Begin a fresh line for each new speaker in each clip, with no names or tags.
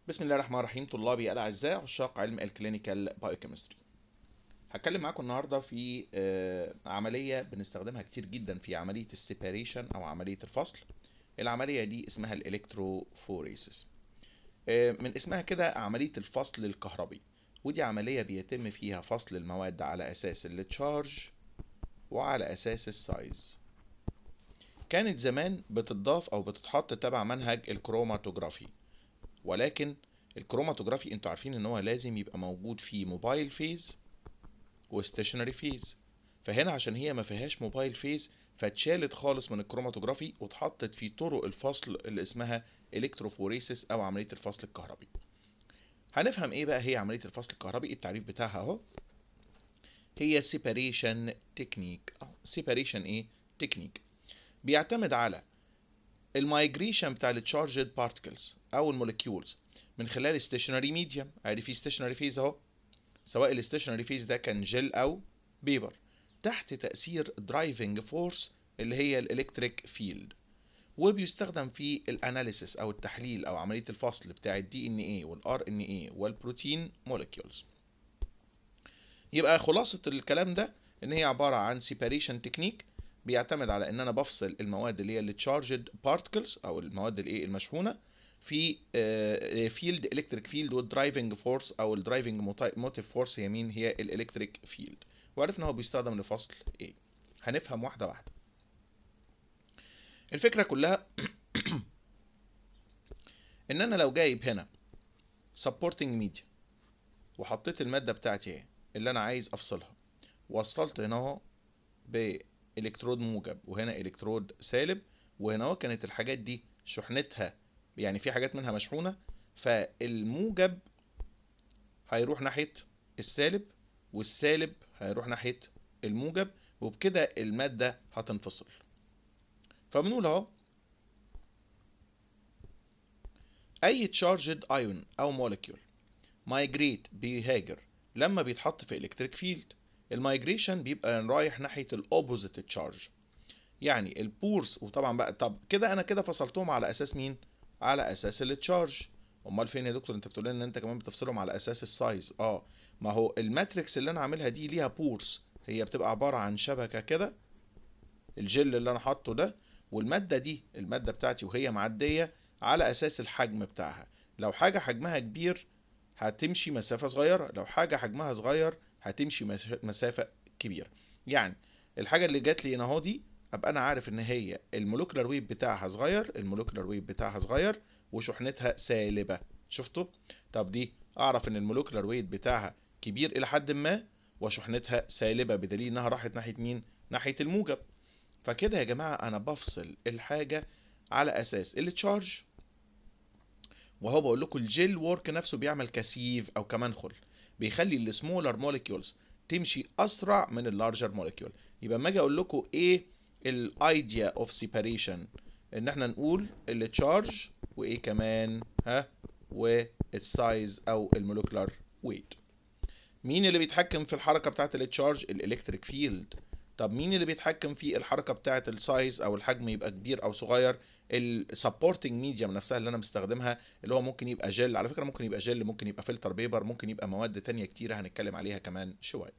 بسم الله الرحمن الرحيم طلابي الاعزاء عشاق علم الكلينيكال بايوكيمستري هتكلم معاكم النهارده في آه، عمليه بنستخدمها كتير جدا في عمليه السيباريشن او عمليه الفصل العمليه دي اسمها الالكتروفوريسيس آه، من اسمها كده عمليه الفصل الكهربي ودي عمليه بيتم فيها فصل المواد على اساس التشارج وعلى اساس السايز كانت زمان بتضاف او بتتحط تبع منهج الكروماتوجرافي ولكن الكروماتوجرافي انتوا عارفين ان هو لازم يبقى موجود فيه موبايل فيز وستيشنري فيز فهنا عشان هي ما فيهاش موبايل فيز فاتشالت خالص من الكروماتوجرافي واتحطت في طرق الفصل اللي اسمها الكتروفوريسيس او عمليه الفصل الكهربي هنفهم ايه بقى هي عمليه الفصل الكهربي التعريف بتاعها اهو هي سيباريشن تكنيك اهو سيباريشن ايه تكنيك بيعتمد على المايجريشن بتاع التشارجد بارتكلز او الموليكيولز من خلال ستيشنري ميديم ادي في ستيشنري فيز اهو سواء الستيشنري فيز ده كان جل او بيبر تحت تاثير درايفنج فورس اللي هي الالكتريك فيلد وبيستخدم في الاناليسيس او التحليل او عمليه الفصل بتاع الدي ان اي والار ان اي والبروتين موليكيولز يبقى خلاصه الكلام ده ان هي عباره عن سيباريشن تكنيك بيعتمد على ان انا بفصل المواد اللي هي التشارجد بارتكلز او المواد الايه المشحونه في فيلد الكتريك فيلد والدرايفنج فورس او الدرايفنج موتيف فورس هي مين هي الالكتريك فيلد وعرفنا هو بيستخدم لفصل ايه هنفهم واحده واحده الفكره كلها ان انا لو جايب هنا سبورتنج ميديا وحطيت الماده بتاعتي اهي اللي انا عايز افصلها وصلت هنا اهو الكترود موجب وهنا الكترود سالب وهنا اهو كانت الحاجات دي شحنتها يعني في حاجات منها مشحونه فالموجب هيروح ناحيه السالب والسالب هيروح ناحيه الموجب وبكده الماده هتنفصل فبنقول اهو اي تشارجد ايون او مولكيول مايجريت بيهاجر لما بيتحط في الكتريك فيلد المايجريشن بيبقى رايح ناحيه الاوبوزيت تشارج يعني البورس وطبعا بقى طب كده انا كده فصلتهم على اساس مين على اساس التشارج امال فين يا دكتور انت بتقول ان انت كمان بتفصلهم على اساس السايز اه ما هو الماتريكس اللي انا عاملها دي ليها بورس هي بتبقى عباره عن شبكه كده الجل اللي انا حاطه ده والماده دي الماده بتاعتي وهي معديه على اساس الحجم بتاعها لو حاجه حجمها كبير هتمشي مسافه صغيره لو حاجه حجمها صغير هتمشي مسافه كبيره يعني الحاجه اللي جات لي هنا اهو دي ابقى انا عارف ان هي المولكيولار ويت بتاعها صغير المولكيولار ويت بتاعها صغير وشحنتها سالبه شفتوا طب دي اعرف ان المولكيولار ويت بتاعها كبير الى حد ما وشحنتها سالبه بدليل انها راحت ناحيه مين ناحيه الموجب فكده يا جماعه انا بفصل الحاجه على اساس التشارج وهو بقول لكم الجيل وورك نفسه بيعمل كثيف او كمنخل بيخلي السمولر موليكيولز تمشي اسرع من اللارجر موليكيول يبقى اما اجي اقول لكم ايه الايديا اوف سيباريشن ان احنا نقول التشارج وايه كمان ها والسايز او المولكيولار ويت مين اللي بيتحكم في الحركه بتاعه التشارج الالكتريك فيلد طب مين اللي بيتحكم في الحركه بتاعه السايز او الحجم يبقى كبير او صغير السبورتنج ميديم نفسها اللي انا مستخدمها اللي هو ممكن يبقى جل على فكره ممكن يبقى جل ممكن يبقى فلتر بيبر ممكن يبقى مواد تانية كتيره هنتكلم عليها كمان شويه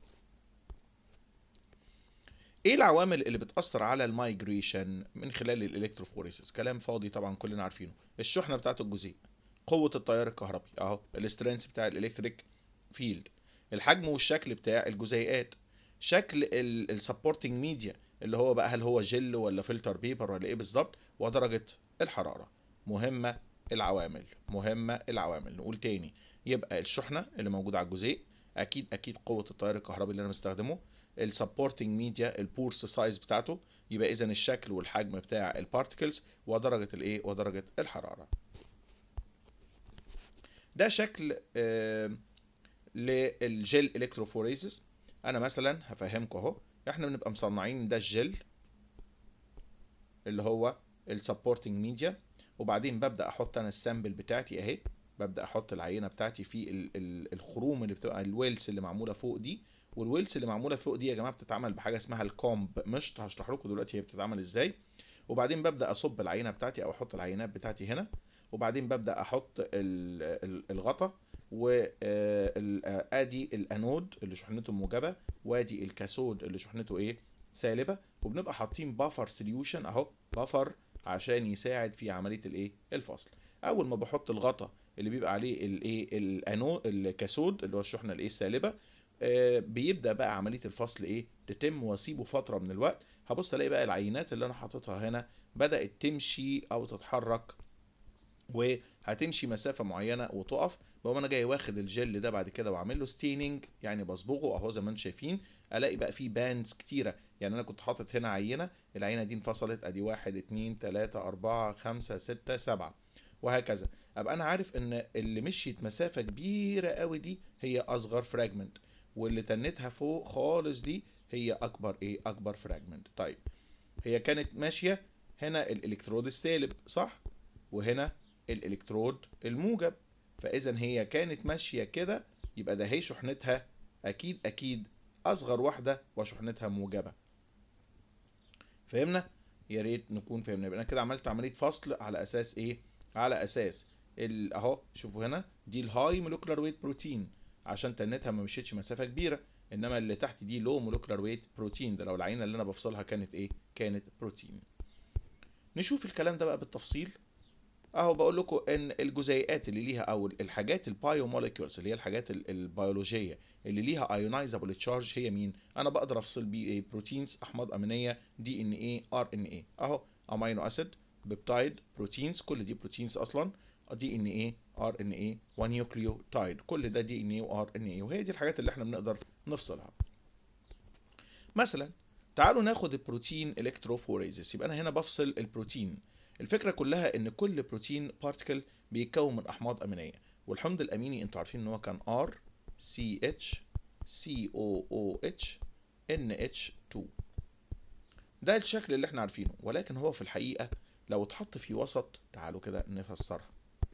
ايه العوامل اللي بتاثر على المايجريشن من خلال الالكتروفوريسيس كلام فاضي طبعا كلنا عارفينه الشحنه بتاعه الجزيء قوه التيار الكهربي اهو الاسترنس بتاع الالكتريك فيلد الحجم والشكل بتاع الجزيئات شكل السبورتنج ميديا اللي هو بقى هل هو جل ولا فلتر بيبر ولا ايه بالظبط ودرجه الحراره مهمه العوامل مهمه العوامل نقول تاني يبقى الشحنه اللي موجوده على الجزيء اكيد اكيد قوه التيار الكهربي اللي انا مستخدمه السبورتنج ميديا البورس سايز بتاعته يبقى اذا الشكل والحجم بتاع البارتكلز ودرجه الايه ودرجه الحراره ده شكل آه للجل الكتروفوريزس انا مثلا هفهمكم اهو احنا بنبقى مصنعين ده الجل اللي هو السبورتنج ميديا وبعدين ببدا احط انا السامبل بتاعتي اهي ببدا احط العينه بتاعتي في ال ال الخروم اللي بتبقى الويلز اللي معموله فوق دي والويلز اللي معموله فوق دي يا جماعه بتتعمل بحاجه اسمها الكومب مشط هشرح لكم دلوقتي هي بتتعمل ازاي وبعدين ببدا اصب العينه بتاعتي او احط العينات بتاعتي هنا وبعدين ببدا احط ال- ال- الغطا وادي الانود اللي شحنته موجبه وادي الكاثود اللي شحنته ايه سالبه وبنبقى حاطين بافر سوليوشن اهو بافر عشان يساعد في عمليه الايه الفصل اول ما بحط الغطا اللي بيبقى عليه الايه الانو الكاثود اللي هو الشحنه الايه السالبه آه، بيبدا بقى عمليه الفصل ايه تتم واسيبه فتره من الوقت هبص الاقي بقى العينات اللي انا حاططها هنا بدات تمشي او تتحرك وهتمشي مسافه معينه وتقف بقوم انا جاي واخد الجل ده بعد كده واعمل له ستيننج يعني بصبغه اهو زي ما انتم شايفين الاقي بقى فيه باندز كتيره يعني انا كنت حاطط هنا عينه العينه دي انفصلت ادي واحد اتنين تلاته اربعه خمسه سته سبعه وهكذا ابقى انا عارف ان اللي مشيت مسافه كبيره قوي دي هي اصغر فراجمنت واللي تنتها فوق خالص دي هي اكبر ايه اكبر فراجمنت طيب هي كانت ماشيه هنا الالكترود السالب صح وهنا الالكترود الموجب فاذا هي كانت ماشيه كده يبقى ده هي شحنتها اكيد اكيد اصغر واحده وشحنتها موجبه فهمنا يا ريت نكون فهمنا يبقى انا كده عملت عمليه فصل على اساس ايه على اساس ال- اهو شوفوا هنا دي الهاي مولكولار ويت بروتين عشان تنتها ما مشيتش مسافه كبيره انما اللي تحت دي لو مولكولار ويت بروتين ده لو العينه اللي انا بفصلها كانت ايه كانت بروتين نشوف الكلام ده بقى بالتفصيل اهو بقول لكم ان الجزيئات اللي ليها او الحاجات البايوموليكيولز اللي هي الحاجات ال- البيولوجيه اللي ليها ايونايزابل تشارج هي مين انا بقدر افصل بيه ايه بروتينز احماض امينيه دي ان ايه ار ان ايه اهو امينو اسيد بيبتايد بروتينز كل دي بروتينز اصلا دي ان ايه ار ان ايه ونيوكليوتايد كل ده دي ان ايه وار ان ايه وهي دي الحاجات اللي احنا بنقدر نفصلها مثلا تعالوا ناخد البروتين الكتروفوريزس يبقى انا هنا بفصل البروتين الفكره كلها ان كل بروتين بارتكل بيتكون من احماض امينيه والحمض الاميني انتوا عارفين ان هو كان ار سي اتش سي او او اتش ان اتش 2 ده الشكل اللي احنا عارفينه ولكن هو في الحقيقه لو اتحط في وسط تعالوا كده نفسرها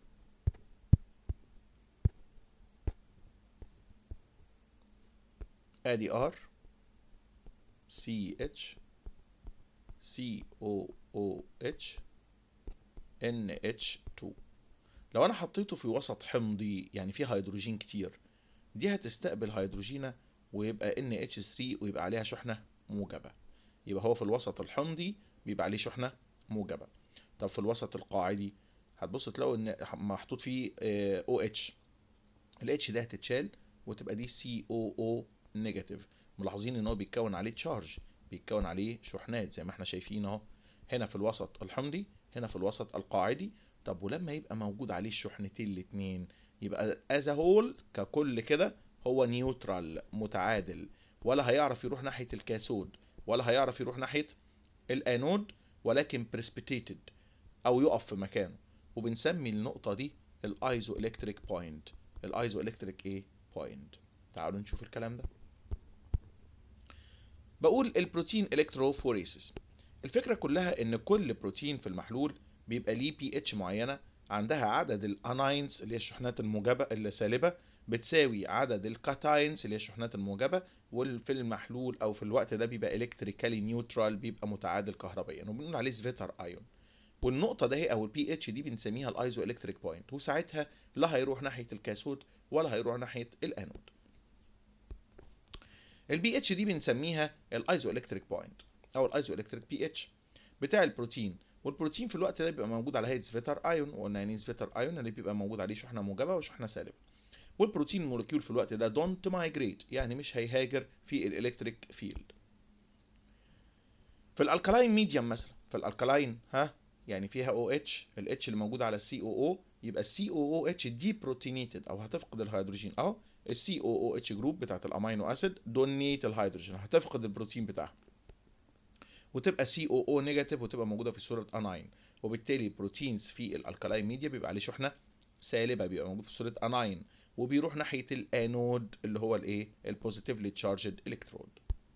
ادي ار سي اتش سي او او اتش ان اتش 2 لو انا حطيته في وسط حمضي يعني فيه هيدروجين كتير دي هتستقبل هيدروجينة ويبقى ان اتش 3 ويبقى عليها شحنة موجبة يبقى هو في الوسط الحمضي بيبقى عليه شحنة موجبة طب في الوسط القاعدي هتبص تلاقوا ان محطوط فيه او اتش الاتش ده هتتشال وتبقى دي سي او او نيجاتيف ملاحظين ان هو بيتكون عليه تشارج بيتكون عليه شحنات زي ما احنا شايفين اهو هنا في الوسط الحمضي هنا في الوسط القاعدي طب ولما يبقى موجود عليه الشحنتين الاتنين يبقى از هول ككل كده هو نيوترال متعادل ولا هيعرف يروح ناحيه الكاثود ولا هيعرف يروح ناحيه الانود ولكن بريسبيتيتد او يقف في مكانه وبنسمي النقطه دي الايزو الكتريك بوينت الايزو الكتريك ايه بوينت تعالوا نشوف الكلام ده بقول البروتين الكتروفوريسيس الفكره كلها ان كل بروتين في المحلول بيبقى ليه بي اتش معينه عندها عدد الاناينز اللي هي الشحنات الموجبه السالبه بتساوي عدد الكاتاينز اللي هي الشحنات الموجبه وفي المحلول او في الوقت ده بيبقى الكتريكالي نيوترال بيبقى متعادل كهربيا وبنقول عليه سفيتر ايون والنقطة ده هي او البي اتش دي بنسميها الايزو الكتريك بوينت وساعتها لا هيروح ناحية الكاثود ولا هيروح ناحية الانود. البي اتش دي بنسميها الايزو الكتريك بوينت او الايزو الكتريك بي اتش بتاع البروتين والبروتين في الوقت ده بيبقى موجود على هيئه سفيتر ايون وقلنا يعني سفيتر ايون اللي بيبقى موجود عليه شحنه موجبه وشحنه سالبه والبروتين مولكيول في الوقت ده دونت مايجريت يعني مش هيهاجر في الالكتريك فيلد في الالكالاين ميديوم مثلا في الالكالاين ها يعني فيها او اتش الاتش اللي موجود على السي او او يبقى السي او او اتش دي بروتينيتد او هتفقد الهيدروجين اهو السي او او اتش جروب بتاعت الامينو اسيد دونيت الهيدروجين هتفقد البروتين بتاعها وتبقى سي او او نيجاتيف وتبقى موجوده في صوره اناين وبالتالي البروتينز في الالكالاين ميديا بيبقى عليه شحنه سالبه بيبقى موجود في صوره اناين وبيروح ناحيه الانود اللي هو الايه البوزيتيفلي تشارجد الكترود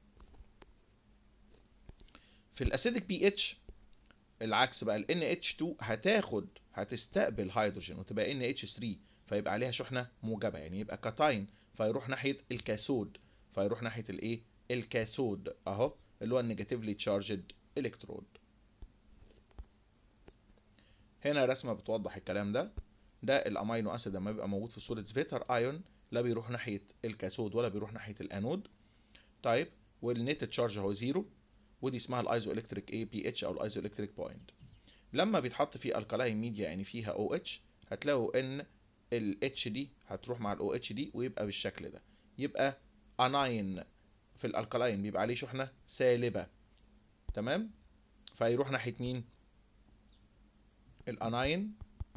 في الاسيدك بي اتش العكس بقى ال NH2 هتاخد هتستقبل هيدروجين وتبقى NH3 فيبقى عليها شحنه موجبه يعني يبقى كاتاين فيروح ناحيه الكاثود فيروح ناحيه الايه الكاثود اهو اللي هو النيجاتيفلي تشارجد الكترود هنا رسمه بتوضح الكلام ده ده الامينو اسيد لما بيبقى موجود في صوره فيتر ايون لا بيروح ناحيه الكاثود ولا بيروح ناحيه الانود طيب والنت تشارج هو زيرو ودي اسمها الايزو الكتريك اي بي اتش او الايزو الكتريك بوينت لما بيتحط في الكالاين ميديا يعني فيها او اتش هتلاقوا ان الاتش دي هتروح مع الاو اتش دي ويبقى بالشكل ده يبقى اناين في الالكالاين بيبقى عليه شحنه سالبه تمام فيروح ناحيه مين الاناين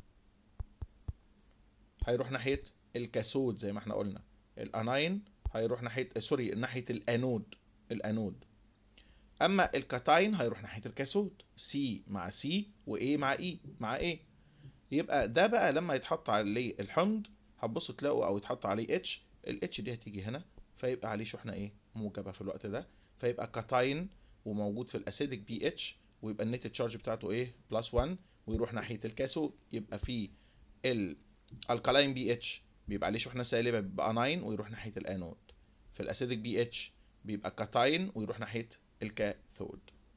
هيروح ناحيه الكاثود زي ما احنا قلنا الاناين هيروح ناحيه سوري ناحيه الانود الانود اما الكاتاين هيروح ناحيه الكاثود سي مع سي واي مع اي مع اي يبقى ده بقى لما يتحط عليه الحمض هتبصوا تلاقوا او يتحط عليه اتش الاتش دي هتيجي هنا فيبقى عليه شحنه ايه موجبه في الوقت ده فيبقى كاتاين وموجود في الاسيدك بي اتش ويبقى النت تشارج بتاعته ايه بلس 1 ويروح ناحيه الكاثود يبقى في الالكالاين بي اتش بيبقى عليه شحنه سالبه بيبقى اناين ويروح ناحيه الانود في الاسيدك بي اتش بيبقى كاتاين ويروح ناحيه الكاثود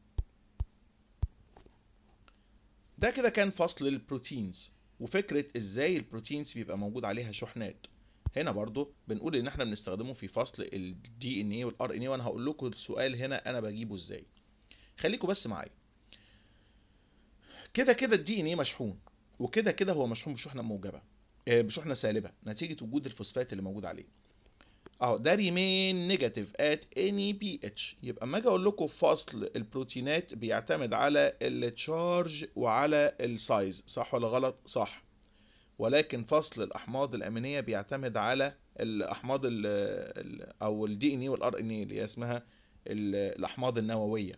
ده كده كان فصل البروتينز وفكره ازاي البروتينز بيبقى موجود عليها شحنات هنا برضو بنقول ان احنا بنستخدمه في فصل الدي ان اي والار ان اي وانا هقول لكم السؤال هنا انا بجيبه ازاي خليكم بس معايا كده كده الدي ان اي مشحون وكده كده هو مشحون بشحنه موجبه بشحنه سالبه نتيجه وجود الفوسفات اللي موجود عليه اهو ده ريمين نيجاتيف ات اني بي اتش يبقى اما اجي اقول لكم فصل البروتينات بيعتمد على التشارج وعلى السايز صح ولا غلط صح ولكن فصل الاحماض الامينيه بيعتمد على الاحماض ال ال او الدي ان اي والار ان اي اللي هي اسمها الاحماض النوويه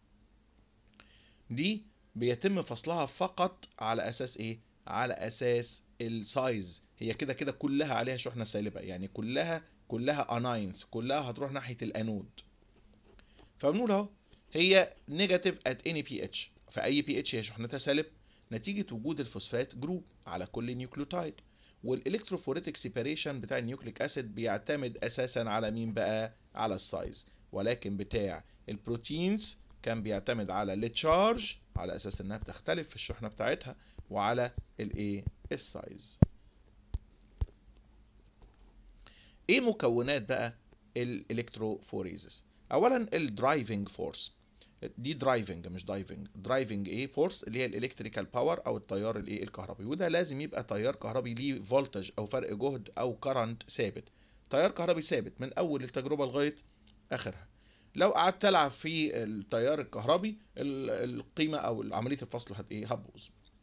دي بيتم فصلها فقط على اساس ايه على اساس السايز هي كده كده كلها عليها شحنه سالبه يعني كلها كلها اناينز كلها هتروح ناحيه الانود فبنقول اهو هي نيجاتيف ات اني بي اتش فاي بي اتش هي شحنتها سالب نتيجه وجود الفوسفات جروب على كل نيوكليوتايد والالكتروفوريتك سيباريشن بتاع النيوكليك اسيد بيعتمد اساسا على مين بقى على السايز ولكن بتاع البروتينز كان بيعتمد على التشارج على اساس انها بتختلف في الشحنه بتاعتها وعلى الايه السايز ايه مكونات بقى الالكتروفوريزس اولا الدرايفنج فورس دي درايفنج مش دايفنج درايفنج ايه فورس اللي هي الالكتريكال باور او التيار الايه الكهربي وده لازم يبقى تيار كهربي ليه فولتج او فرق جهد او كرنت ثابت تيار كهربي ثابت من اول التجربه لغايه اخرها لو قعدت تلعب في التيار الكهربي القيمه او عمليه الفصل هت ايه هتبوظ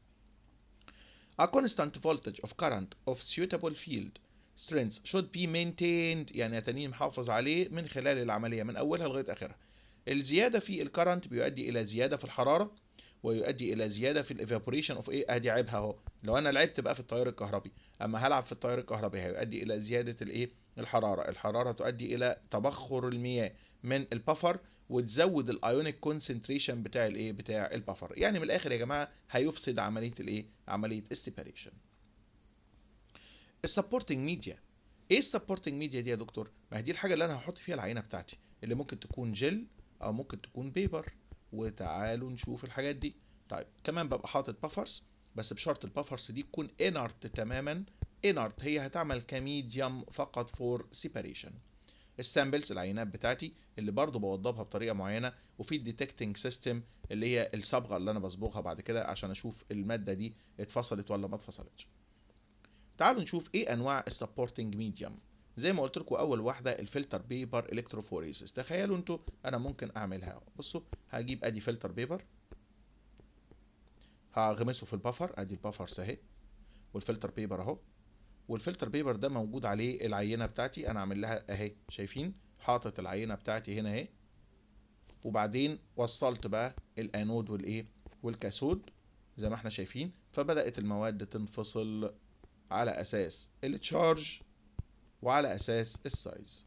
A constant voltage of current of suitable field strength should be maintained يعني تاني محافظ عليه من خلال العملية من أولها لغاية آخرها. الزيادة في الكرنت بيؤدي إلى زيادة في الحرارة ويؤدي إلى زيادة في الايفابوريشن اوف إيه أدي عيبها أهو. لو أنا لعبت بقى في التيار الكهربي أما هلعب في التيار الكهربي هيؤدي إلى زيادة الإيه؟ الحرارة. الحرارة تؤدي إلى تبخر المياه من البفر وتزود الايونيك كونسنتريشن بتاع الايه بتاع البفر يعني من الاخر يا جماعه هيفسد عمليه الايه عمليه السيباريشن السبورتنج ميديا ايه السبورتنج ميديا دي يا دكتور ما هي دي الحاجه اللي انا هحط فيها العينه بتاعتي اللي ممكن تكون جل او ممكن تكون بيبر وتعالوا نشوف الحاجات دي طيب كمان ببقى حاطط بافرز بس بشرط البافرز دي تكون انارت تماما انارت هي هتعمل كميديوم فقط فور سيباريشن السامبلز العينات بتاعتي اللي برضو بوضبها بطريقه معينه وفي الديتكتنج سيستم اللي هي الصبغه اللي انا بصبغها بعد كده عشان اشوف الماده دي اتفصلت ولا ما اتفصلتش تعالوا نشوف ايه انواع السبورتنج ميديوم زي ما قلت لكم اول واحده الفلتر بيبر الكتروفوريسيس تخيلوا انتوا انا ممكن اعملها بصوا هجيب ادي فلتر بيبر هغمسه في البفر ادي البفر اهي والفلتر بيبر اهو والفلتر بيبر ده موجود عليه العينه بتاعتي انا عامل لها اهي شايفين حاطط العينه بتاعتي هنا اهي وبعدين وصلت بقى الانود والايه والكاثود زي ما احنا شايفين فبدات المواد تنفصل على اساس التشارج وعلى اساس السايز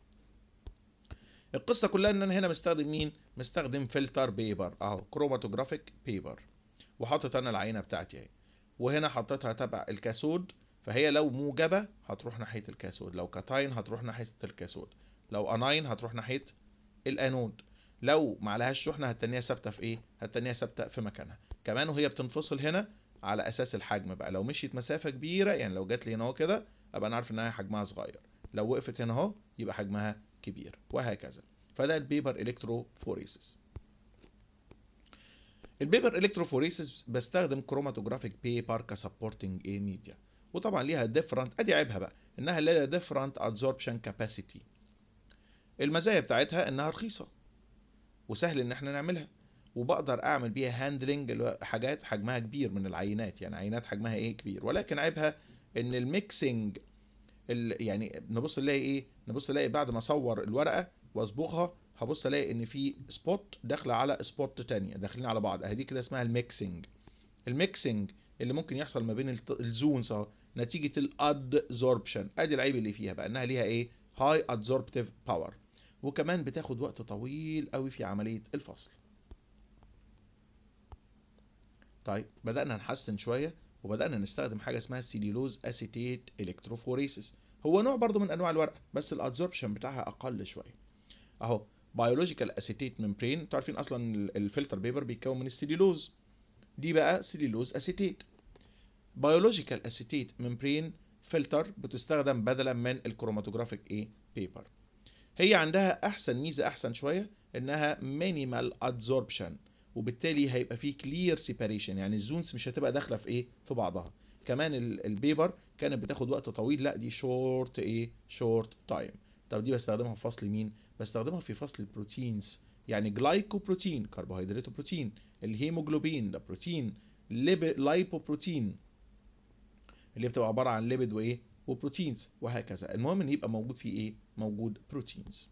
القصه كلها ان انا هنا مستخدم مين مستخدم فلتر بيبر اهو كروماتوجرافيك بيبر وحاطط انا العينه بتاعتي اهي وهنا حطيتها تبع الكاثود فهي لو موجبه هتروح ناحيه الكاثود لو كاتاين هتروح ناحيه الكاثود لو اناين هتروح ناحيه الانود لو معلهاش شحنه هتنيها ثابته في ايه هتنيها ثابته في مكانها كمان وهي بتنفصل هنا على اساس الحجم بقى لو مشيت مسافه كبيره يعني لو جات لي هنا اهو كده ابقى انا عارف انها حجمها صغير لو وقفت هنا اهو يبقى حجمها كبير وهكذا فده البيبر الكتروفوريسيس البيبر الكتروفوريسيس بستخدم كروماتوجرافيك بيبر كسبورتنج اي ميديا وطبعا ليها ديفرنت ادي عيبها بقى انها ليها ديفرنت ادزوربشن كاباسيتي المزايا بتاعتها انها رخيصه وسهل ان احنا نعملها وبقدر اعمل بيها هاندلنج حاجات حجمها كبير من العينات يعني عينات حجمها ايه كبير ولكن عيبها ان الميكسنج يعني نبص نلاقي ايه نبص نلاقي بعد ما اصور الورقه واصبغها هبص الاقي ان في سبوت داخله على سبوت تانية داخلين على بعض اهي دي كده اسمها الميكسنج الميكسنج اللي ممكن يحصل ما بين الزونز اهو نتيجه الادزوربشن ادي العيب اللي فيها بقى انها ليها ايه هاي ادزوربتيف باور وكمان بتاخد وقت طويل قوي في عمليه الفصل طيب بدانا نحسن شويه وبدانا نستخدم حاجه اسمها سيليلوز اسيتيت الكتروفوريسيس هو نوع برضو من انواع الورقه بس الادزوربشن بتاعها اقل شويه اهو بيولوجيكال اسيتيت ممبرين انتوا عارفين اصلا الفلتر بيبر بيتكون من السيليلوز دي بقى سيليلوز اسيتيت بيولوجيكال اسيتيت ممبرين فلتر بتستخدم بدلا من الكروماتوجرافيك ايه بيبر هي عندها احسن ميزه احسن شويه انها مينيمال ادزوربشن وبالتالي هيبقى فيه كلير سيباريشن يعني الزونز مش هتبقى داخله في ايه في بعضها كمان البيبر كانت بتاخد وقت طويل لا دي شورت ايه شورت تايم طب دي بستخدمها في فصل مين بستخدمها في فصل البروتينز يعني جلايكوبروتين كربوهيدرات وبروتين الهيموجلوبين ده بروتين لايبوبروتين اللي بتبقى عباره عن ليبيد وايه وبروتينز وهكذا المهم ان يبقى موجود فيه ايه موجود بروتينز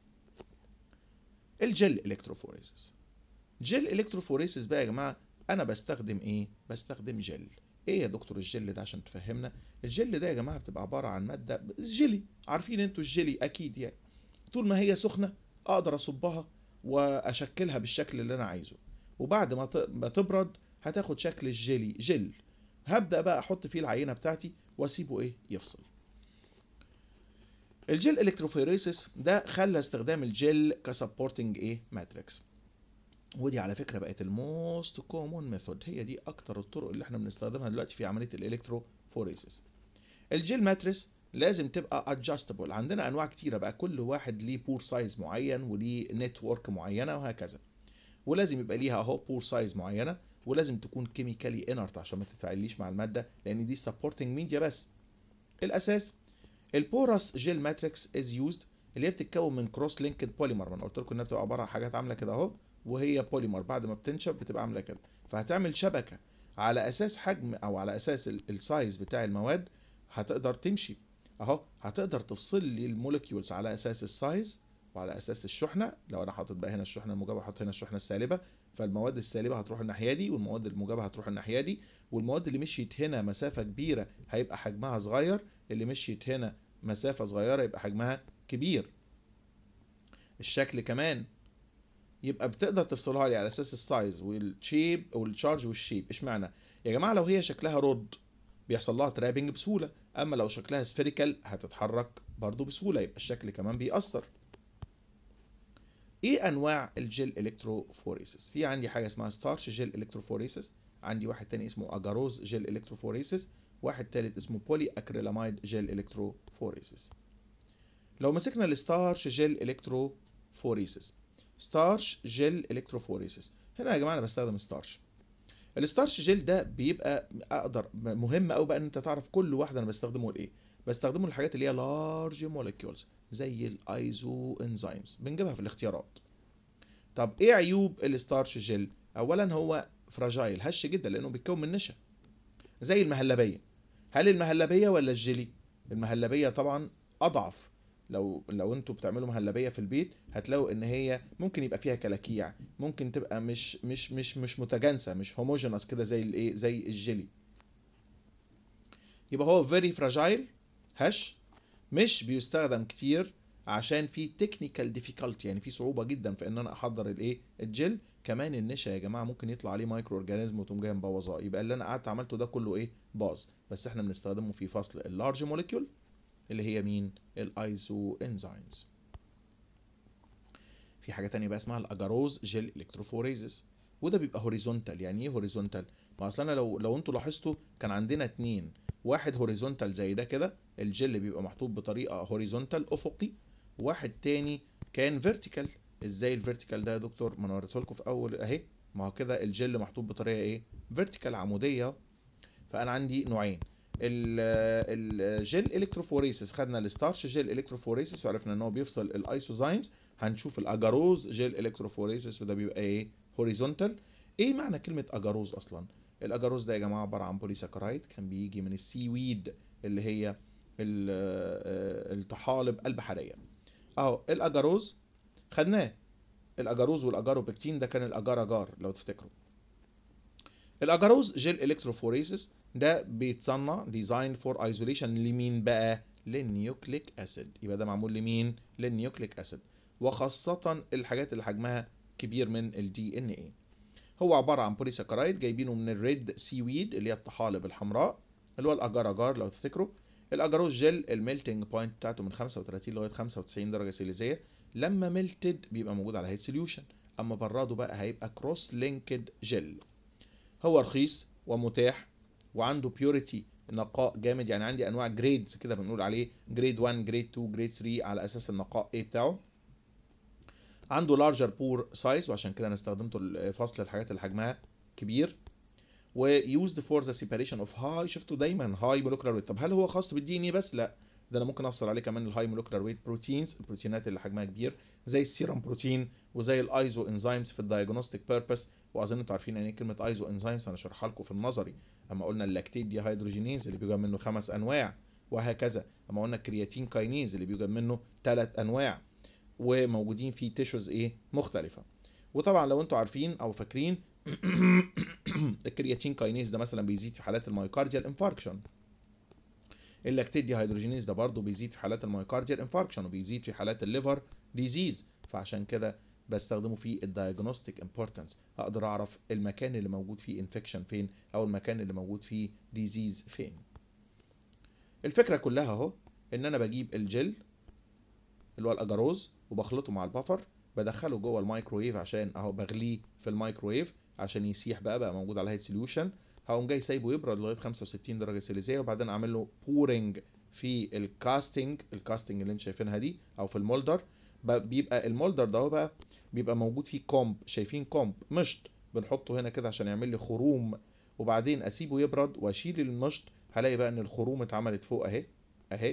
الجل الكتروفوريسيس جل الكتروفوريسيس بقى يا جماعه انا بستخدم ايه بستخدم جل ايه يا دكتور الجل ده عشان تفهمنا الجل ده يا جماعه بتبقى عباره عن ماده جيلي عارفين انتوا الجيلي اكيد يعني طول ما هي سخنه اقدر اصبها واشكلها بالشكل اللي انا عايزه وبعد ما تبرد هتاخد شكل الجيلي جل هبدا بقى احط فيه العينه بتاعتي واسيبه ايه يفصل الجل الكتروفوريسيس ده خلى استخدام الجل كسبورتنج ايه ماتريكس ودي على فكره بقت الموست كومون ميثود هي دي اكتر الطرق اللي احنا بنستخدمها دلوقتي في عمليه الالكتروفوريسيس الجيل ماتريس لازم تبقى ادجستبل عندنا انواع كتيره بقى كل واحد ليه بور سايز معين وليه نتورك معينه وهكذا ولازم يبقى ليها اهو بور سايز معينه ولازم تكون كيميكالي انرت عشان ما تتفاعليش مع الماده لان دي سبورتنج ميديا بس الاساس البورس جيل ماتريكس از يوزد اللي هي بتتكون من كروس لينكد بوليمر ما انا قلت لكم انها بتبقى عباره عن حاجات عامله كده اهو وهي بوليمر بعد ما بتنشف بتبقى عامله كده فهتعمل شبكه على اساس حجم او على اساس السايز بتاع المواد هتقدر تمشي اهو هتقدر تفصل لي المولكيولز على اساس السايز وعلى اساس الشحنه لو انا حاطط بقى هنا الشحنه الموجبه احط هنا الشحنه السالبه فالمواد السالبه هتروح الناحيه دي والمواد الموجبه هتروح الناحيه دي والمواد اللي مشيت هنا مسافه كبيره هيبقى حجمها صغير اللي مشيت هنا مسافه صغيره يبقى حجمها كبير الشكل كمان يبقى بتقدر تفصلها لي على اساس السايز والشيب والتشارج والشيب اشمعنى يا جماعه لو هي شكلها رود بيحصل لها ترابنج بسهوله اما لو شكلها سفيريكال هتتحرك برضو بسهوله يبقى الشكل كمان بيأثر ايه انواع الجل الكتروفوريسيس في عندي حاجه اسمها ستارش جل الكتروفوريسيس عندي واحد تاني اسمه اجاروز جل الكتروفوريسيس واحد تالت اسمه بولي اكريلاميد جل الكتروفوريسيس لو مسكنا الستارش جل الكتروفوريسيس ستارش جل الكتروفوريسيس هنا يا جماعه انا بستخدم ستارش الستارش جل ده بيبقى اقدر مهم قوي بقى ان انت تعرف كل واحده انا بستخدمه لايه بستخدمه للحاجات اللي هي لارج مولكيولز زي الايزو انزيمز بنجيبها في الاختيارات طب ايه عيوب الستارش جل اولا هو فراجايل هش جدا لانه بيتكون من نشا زي المهلبيه هل المهلبيه ولا الجيلي المهلبيه طبعا اضعف لو لو انتوا بتعملوا مهلبيه في البيت هتلاقوا ان هي ممكن يبقى فيها كلاكيع ممكن تبقى مش مش مش مش متجانسه مش هوموجينس كده زي الايه زي الجيلي يبقى هو فيري فراجايل هش مش بيستخدم كتير عشان في تكنيكال ديفيكالتي يعني في صعوبه جدا في ان انا احضر الايه الجل كمان النشا يا جماعه ممكن يطلع عليه مايكرو اورجانيزم وتقوم جاي مبوظاه يبقى اللي انا قعدت عملته ده كله ايه باظ بس احنا بنستخدمه في فصل اللارج موليكيول اللي هي مين الايزو انزيمز في حاجه تانية بقى اسمها الاجاروز جيل الكتروفوريزس وده بيبقى هوريزونتال يعني ايه هوريزونتال ما اصل انا لو لو انتوا لاحظتوا كان عندنا اتنين واحد هوريزونتال زي ده كده الجل بيبقى محطوط بطريقه هوريزونتال افقي واحد تاني كان فيرتيكال ازاي الفيرتيكال ده يا دكتور ما انا وريته لكم في اول اهي ما هو كده الجل محطوط بطريقه ايه فيرتيكال عموديه فانا عندي نوعين الجل الكتروفوريسيس خدنا الستارش جل الكتروفوريسيس وعرفنا ان هو بيفصل الايسوزايمز هنشوف الاجاروز جل الكتروفوريسيس وده بيبقى ايه هوريزونتال ايه معنى كلمه اجاروز اصلا الاجاروز ده يا جماعه عباره عن بوليساكرايد كان بيجي من السي ويد اللي هي الطحالب البحريه اهو الاجاروز خدناه الاجاروز والاجاروبكتين ده كان الاجار اجار لو تفتكروا الاجاروز جيل الكتروفوريسيس ده بيتصنع ديزاين فور ايزوليشن لمين بقى للنيوكليك اسيد يبقى ده معمول لمين للنيوكليك اسيد وخاصه الحاجات اللي حجمها كبير من الدي ان اي هو عباره عن بوليساكرايد جايبينه من الريد سي ويد اللي هي الطحالب الحمراء اللي هو الاجار اجار لو تفتكروا الاجاروز جل الميلتنج بوينت بتاعته من 35 لغايه 95 درجه سيليزيه لما ميلتد بيبقى موجود على هيد سوليوشن اما براده بقى هيبقى كروس لينكد جل هو رخيص ومتاح وعنده بيوريتي نقاء جامد يعني عندي انواع جريدز كده بنقول عليه جريد 1 جريد 2 جريد 3 على اساس النقاء ايه بتاعه عنده لارجر بور سايز وعشان كده انا استخدمته لفصل الحاجات اللي حجمها كبير ويوزد فور ذا سيباريشن اوف هاي شفتوا دايما هاي مولكيولار ويت طب هل هو خاص بالدي ان اي بس لا ده انا ممكن افصل عليه كمان الهاي مولكيولار ويت بروتينز البروتينات اللي حجمها كبير زي السيرم بروتين وزي الايزو انزيمز في الدايجنوستيك بيربس واظن انتوا عارفين يعني ايه كلمه ايزو انزيمز انا شرحها لكم في النظري اما قلنا اللاكتيت دي هيدروجينيز اللي بيوجد منه خمس انواع وهكذا اما قلنا الكرياتين كاينيز اللي بيوجد منه ثلاث انواع وموجودين في تيشوز ايه مختلفه وطبعا لو انتوا عارفين او فاكرين الكرياتين كاينيز ده مثلا بيزيد في حالات المايوكارديال انفاركشن اللاكتيت دي هيدروجينيز ده برضه بيزيد في حالات المايوكارديال انفاركشن وبيزيد في حالات الليفر ديزيز فعشان كده بستخدمه في الدايجنوستيك امبورتنس اقدر اعرف المكان اللي موجود فيه انفكشن فين او المكان اللي موجود فيه ديزيز فين الفكره كلها اهو ان انا بجيب الجل اللي هو الاجاروز وبخلطه مع البفر بدخله جوه الميكرويف عشان اهو بغليه في الميكرويف عشان يسيح بقى بقى موجود على هيد سوليوشن هقوم جاي سايبه يبرد لغايه 65 درجه سيليزيه وبعدين اعمل له بورنج في الكاستنج الكاستنج اللي انتم شايفينها دي او في المولدر بيبقى المولدر ده هو بقى بيبقى موجود فيه كومب شايفين كومب مشط بنحطه هنا كده عشان يعمل لي خروم وبعدين اسيبه يبرد واشيل المشط هلاقي بقى ان الخروم اتعملت فوق اهي اهي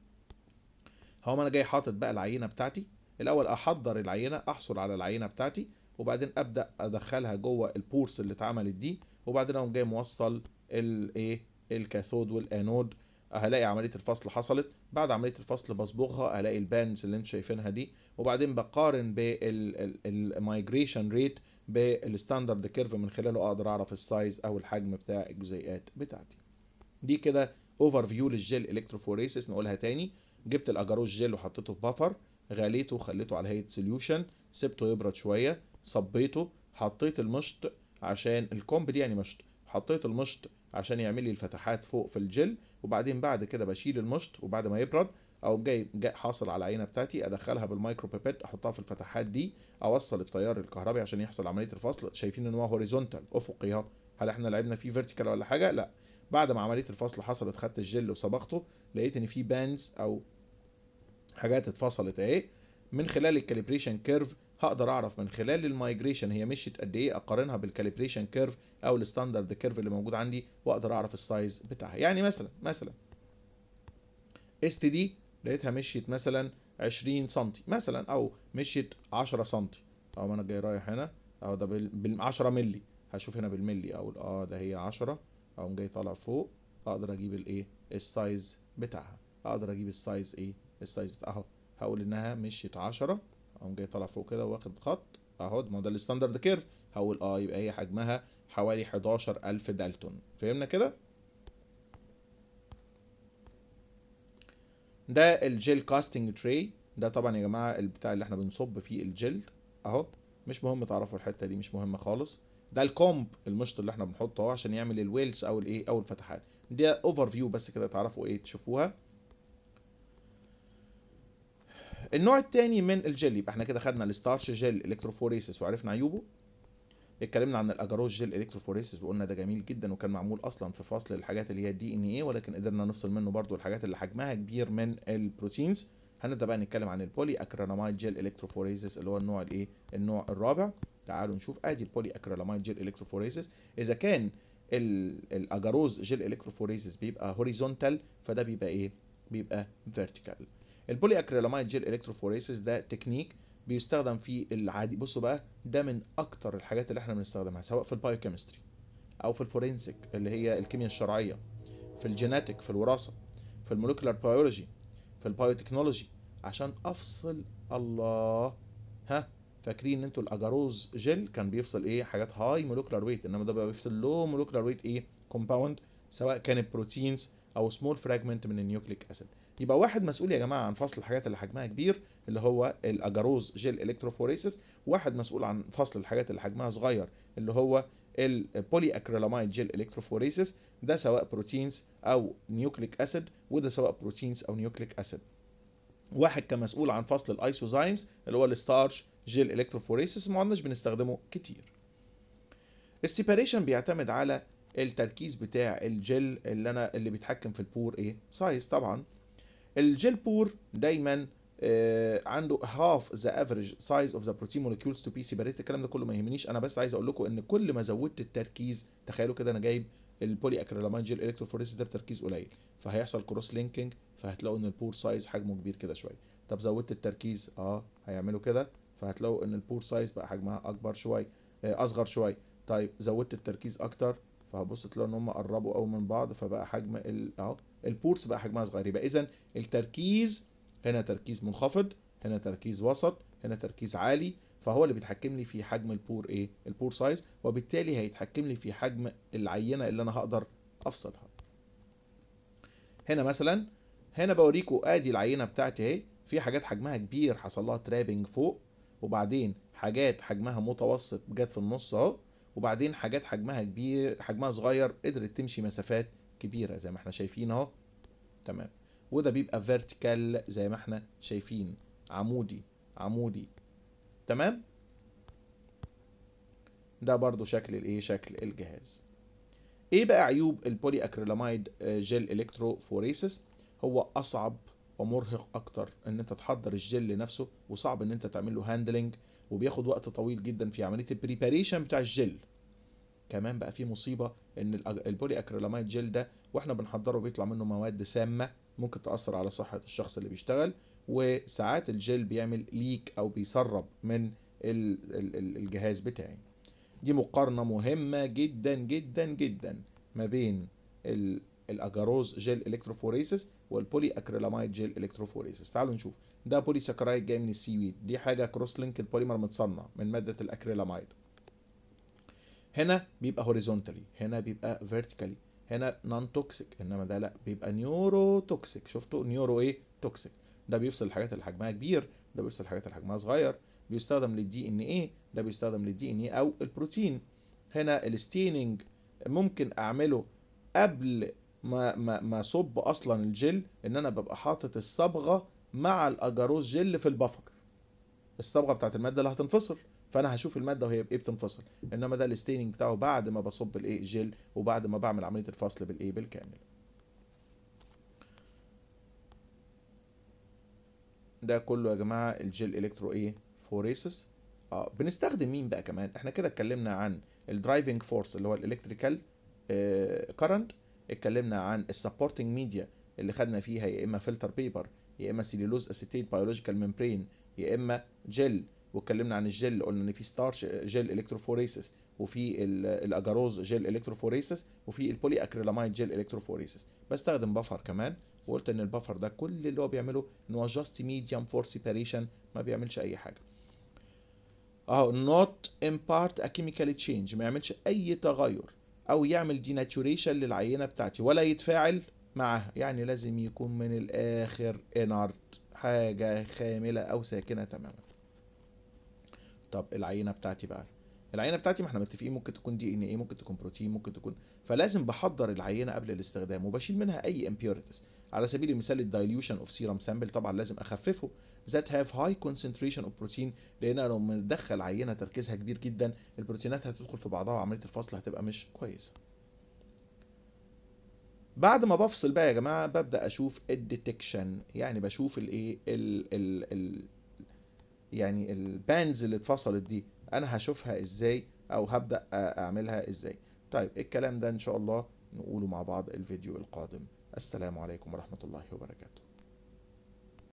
هو انا جاي حاطط بقى العينه بتاعتي الاول احضر العينه احصل على العينه بتاعتي وبعدين ابدا ادخلها جوه البورس اللي اتعملت دي وبعدين اقوم جاي موصل الايه الكاثود والانود هلاقي عمليه الفصل حصلت بعد عمليه الفصل بصبغها هلاقي البانز اللي انتم شايفينها دي وبعدين بقارن بالمايجريشن ريت بالستاندرد كيرف من خلاله اقدر اعرف السايز او الحجم بتاع الجزيئات بتاعتي دي كده اوفر فيو للجيل الكتروفوريسيس نقولها تاني جبت الاجاروز جيل وحطيته في بفر غليته خليته على هيئه سوليوشن سبته يبرد شويه صبيته حطيت المشط عشان الكومب دي يعني مشط حطيت المشط عشان يعمل لي الفتحات فوق في الجل وبعدين بعد كده بشيل المشط وبعد ما يبرد او جاي, جاي حاصل على العينه بتاعتي ادخلها بالمايكرو بيبت احطها في الفتحات دي اوصل التيار الكهربي عشان يحصل عمليه الفصل شايفين ان هو هوريزونتال افقي اهو هل احنا لعبنا فيه فيرتيكال ولا حاجه لا بعد ما عمليه الفصل حصلت خدت الجل وصبغته لقيت ان في بانز او حاجات اتفصلت اهي من خلال الكاليبريشن كيرف هقدر اعرف من خلال المايجريشن هي مشيت قد ايه اقارنها بالكاليبريشن كيرف او الستاندرد كيرف اللي موجود عندي واقدر اعرف السايز بتاعها يعني مثلا مثلا اس تي دي لقيتها مشيت مثلا 20 سم مثلا او مشيت 10 سم او انا جاي رايح هنا اهو ده بال 10 مللي هشوف هنا بالملي اقول اه ده هي 10 اقوم جاي طالع فوق اقدر اجيب الايه السايز بتاعها اقدر اجيب السايز ايه السايز بتاعها اهو هقول انها مشيت 10 اقوم جاي طالع فوق كده واخد خط اهو ما ده الستاندرد كيرف هقول اه يبقى هي حجمها حوالي 11000 دالتون فهمنا كده ده الجيل كاستنج تري ده طبعا يا جماعه البتاع اللي احنا بنصب فيه الجل اهو مش مهم تعرفوا الحته دي مش مهمه خالص ده الكومب المشط اللي احنا بنحطه اهو عشان يعمل الويلز او الايه او الفتحات دي اوفر فيو بس كده تعرفوا ايه تشوفوها النوع الثاني من الجل يبقى احنا كده خدنا الستارش جل الكتروفوريسيس وعرفنا عيوبه اتكلمنا عن الاجاروز جيل الكتروفوريسيس وقلنا ده جميل جدا وكان معمول اصلا في فصل الحاجات اللي هي الدي ان ايه ولكن قدرنا نفصل منه برضو الحاجات اللي حجمها كبير من البروتينز هنبدا بقى نتكلم عن البولي اكريلاميد جيل الكتروفوريسيس اللي هو النوع الايه النوع الرابع تعالوا نشوف ادي البولي اكريلاميد جيل الكتروفوريسيس اذا كان الاجاروز جيل الكتروفوريسيس بيبقى هوريزونتال فده بيبقى ايه بيبقى فيرتيكال البولي اكريلاميد جيل الكتروفوريسيس ده تكنيك بيستخدم في العادي بصوا بقى ده من اكتر الحاجات اللي احنا بنستخدمها سواء في البايوكيمستري او في الفورنسيك اللي هي الكيمياء الشرعيه في الجيناتيك في الوراثه في المولكيولار بيولوجي في البايوتكنولوجي عشان افصل الله ها فاكرين ان انتوا الاجاروز جيل كان بيفصل ايه حاجات هاي مولكيولار ويت انما ده بقى بيفصل لو مولكيولار ويت ايه كومباوند سواء كانت بروتينز او سمول فراجمنت من النيوكليك اسيد يبقى واحد مسؤول يا جماعه عن فصل الحاجات اللي حجمها كبير اللي هو الاجاروز جيل الكتروفوريسيس واحد مسؤول عن فصل الحاجات اللي حجمها صغير اللي هو البولي اكريلاميد جيل الكتروفوريسيس ده سواء بروتينز او نيوكليك اسيد وده سواء بروتينز او نيوكليك اسيد واحد كان مسؤول عن فصل الايسوزايمز اللي هو الستارش جيل الكتروفوريسيس وما عدناش بنستخدمه كتير السيباريشن بيعتمد على التركيز بتاع الجل اللي انا اللي بيتحكم في البور ايه سايز طبعا الجل بور دايما آه عنده half the average size of the protein molecules to be separated الكلام ده كله ما يهمنيش انا بس عايز اقول لكم ان كل ما زودت التركيز تخيلوا كده انا جايب البولي اكريلاميد جيل الكتروفوريسيس ده بتركيز قليل فهيحصل كروس لينكينج فهتلاقوا ان البور سايز حجمه كبير كده شويه طب زودت التركيز اه هيعملوا كده فهتلاقوا ان البور سايز بقى حجمها اكبر شويه آه اصغر شويه طيب زودت التركيز اكتر فهبص تلاقوا ان هم قربوا قوي من بعض فبقى حجم اهو البورس بقى حجمها صغير يبقى اذا التركيز هنا تركيز منخفض هنا تركيز وسط هنا تركيز عالي فهو اللي بيتحكم لي في حجم البور ايه البور سايز وبالتالي هيتحكم لي في حجم العينه اللي انا هقدر افصلها هنا مثلا هنا بوريكم ادي العينه بتاعتي اهي في حاجات حجمها كبير حصل لها ترابنج فوق وبعدين حاجات حجمها متوسط جت في النص اهو وبعدين حاجات حجمها كبير حجمها صغير قدرت تمشي مسافات كبيره زي ما احنا شايفين اهو تمام وده بيبقى فيرتيكال زي ما احنا شايفين عمودي عمودي تمام ده برضو شكل الايه شكل الجهاز ايه بقى عيوب البولي اكريلاميد جيل الكتروفوريسيس هو اصعب ومرهق اكتر ان انت تحضر الجل نفسه وصعب ان انت تعمل له هاندلنج وبياخد وقت طويل جدا في عمليه البريباريشن بتاع الجل كمان بقى في مصيبه ان البولي اكريلاميد جل ده واحنا بنحضره بيطلع منه مواد سامه ممكن تاثر على صحه الشخص اللي بيشتغل وساعات الجل بيعمل ليك او بيسرب من الجهاز بتاعي دي مقارنه مهمه جدا جدا جدا ما بين الاجاروز جيل الكتروفوريسيس والبولي اكريلاميد جيل الكتروفوريسيس تعالوا نشوف ده بولي ساكرايد جاي من السي ويد دي حاجه كروس لينكد بوليمر متصنع من ماده الاكريلاميد هنا بيبقى هوريزونتالي هنا بيبقى فيرتيكالي هنا نون توكسيك انما ده لا بيبقى نيورو توكسيك شفتوا نيورو ايه توكسيك ده بيفصل الحاجات اللي حجمها كبير ده بيفصل الحاجات اللي حجمها صغير بيستخدم للدي ان ايه ده بيستخدم للدي ان ايه او البروتين هنا الستيننج ممكن اعمله قبل ما ما ما صب اصلا الجل ان انا ببقى حاطط الصبغه مع الاجاروز جل في البفر الصبغه بتاعت الماده اللي هتنفصل فانا هشوف الماده وهي بايه بتنفصل انما ده الستيننج بتاعه بعد ما بصب الايه جل وبعد ما بعمل عمليه الفصل بالايه بالكامل ده كله يا جماعه الجل الكترو ايه فوريسس اه بنستخدم مين بقى كمان احنا كده اتكلمنا عن الدرايفنج فورس اللي هو الالكتريكال كرنت اتكلمنا عن السبورتنج ميديا اللي خدنا فيها يا اما فلتر بيبر يا اما سيلولوز اسيتيت بيولوجيكال ممبرين يا اما جل واتكلمنا عن الجل قلنا ان في ستارش جل الكتروفوريسيس وفي الاجاروز جل الكتروفوريسيس وفي البولي اكريلاميد جل الكتروفوريسيس بستخدم بفر كمان وقلت ان البفر ده كل اللي هو بيعمله ان هو جاست ميديوم فور سيباريشن ما بيعملش اي حاجه اهو نوت امبارت ا كيميكال تشينج ما يعملش اي تغير او يعمل ديناتوريشن للعينه بتاعتي ولا يتفاعل معاها يعني لازم يكون من الاخر انارت حاجه خامله او ساكنه تماما طب العينه بتاعتي بقى العينه بتاعتي ما احنا متفقين ممكن تكون دي ان ايه ممكن تكون بروتين ممكن تكون فلازم بحضر العينه قبل الاستخدام وبشيل منها اي امبيورتيز على سبيل المثال الدايليوشن اوف سيرم سامبل طبعا لازم اخففه ذات هاف هاي concentration اوف بروتين لان أنا لو مدخل عينه تركيزها كبير جدا البروتينات هتدخل في بعضها وعمليه الفصل هتبقى مش كويسه بعد ما بفصل بقى يا جماعه ببدا اشوف الديتكشن يعني بشوف الايه ال ال ال يعني البانز اللي اتفصلت دي انا هشوفها ازاي او هبدا اعملها ازاي طيب الكلام ده ان شاء الله نقوله مع بعض الفيديو القادم السلام عليكم ورحمه الله وبركاته